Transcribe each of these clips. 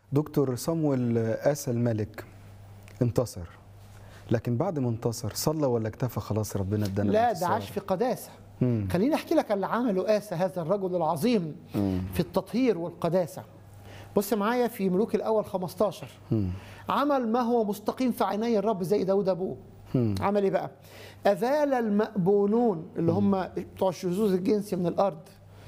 دكتور صمويل آسى الملك انتصر لكن بعد ما انتصر صلى ولا اكتفى خلاص ربنا ادانا لا ده الانتصار؟ عاش في قداسه مم. خليني احكي لك اللي عمله آسى هذا الرجل العظيم في التطهير والقداسه بص معايا في ملوك الاول 15 عمل ما هو مستقيم في عيني الرب زي داود ابوه عمل ايه بقى اذال المأبونون اللي هم بتوع الشذوذ الجنسي من الارض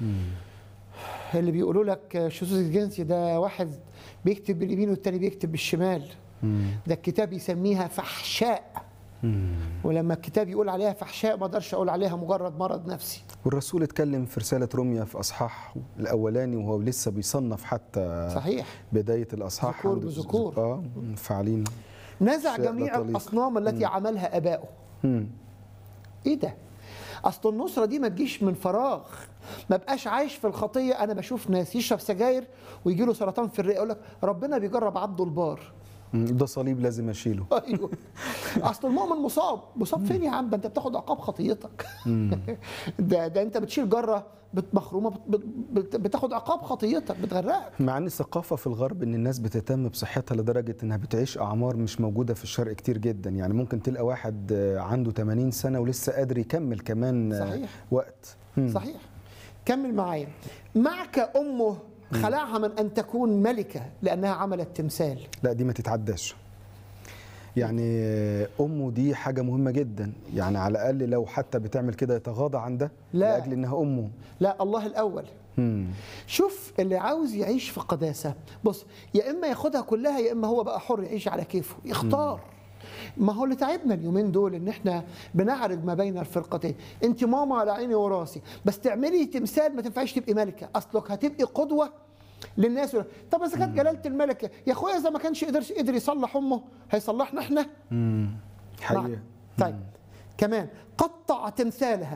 اللي بيقولوا لك الشذوذ الجنسي ده واحد بيكتب باليمين والتاني بيكتب بالشمال ده الكتاب يسميها فحشاء ولما الكتاب يقول عليها فحشاء ما اقدرش اقول عليها مجرد مرض نفسي والرسول اتكلم في رسالة روميا في أصحاح الأولاني وهو لسه بيصنف حتى صحيح بداية الأصحاح ذكور عنده بذكور. اه فاعلين نزع شاء جميع ده طليق. الاصنام التي عملها ابائه مم. ايه ده اصل النصره دي ما تجيش من فراغ ما بقاش عايش في الخطيه انا بشوف ناس يشرب سجاير ويجي له سرطان في الرئه يقول لك ربنا بيجرب عبده البار مم. ده صليب لازم أشيله ايوه اصل المؤمن مصاب مصاب فين يا عم ده انت بتاخد عقاب خطيتك ده ده انت بتشيل جره بت- مخرومه بت- بت- بتاخد عقاب خطيتك بتغرقك مع ان الثقافه في الغرب ان الناس بتهتم بصحتها لدرجه انها بتعيش اعمار مش موجوده في الشرق كتير جدا يعني ممكن تلقى واحد آه، عنده 80 سنه ولسه قادر يكمل كمان آه، صحيح. وقت مم. صحيح كمل معايا معك امه خلعها من ان تكون ملكه لانها عملت تمثال لا دي ما تتعداش يعني آه، امه دي حاجه مهمه جدا يعني على الاقل لو حتى بتعمل كده يتغاضى عن ده لا. لاجل انها امه لا الله الاول مم. شوف اللي عاوز يعيش في قداسه بص يا اما ياخدها كلها يا اما هو بقى حر يعيش على كيفه يختار ما هو اللي تعبنا اليومين دول ان احنا بنعرض ما بين الفرقتين انت ماما على عيني وراسي بس تعملي تمثال ما تنفعش تبقي ملكه اصلك هتبقي قدوه للناس طب اذا كانت جلاله الملكه يا اخويا اذا ما كانش قدر قدر يصلح امه هيصلحنا احنا مم. حقيقه نعم. طيب كمان قطع تمثالها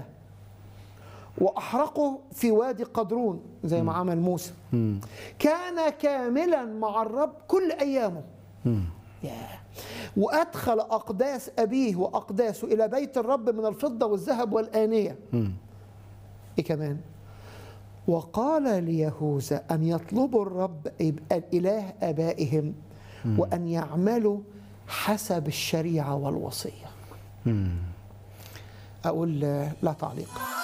واحرقه في وادي قدرون زي ما عمل موسى مم. كان كاملا مع الرب كل ايامه مم. ياه. وادخل اقداس ابيه واقداسه الى بيت الرب من الفضه والذهب والانيه مم. ايه كمان وقال ليهوذا ان يطلبوا الرب يبقى الاله ابائهم وان يعملوا حسب الشريعه والوصيه مم. اقول آه، لا تعليق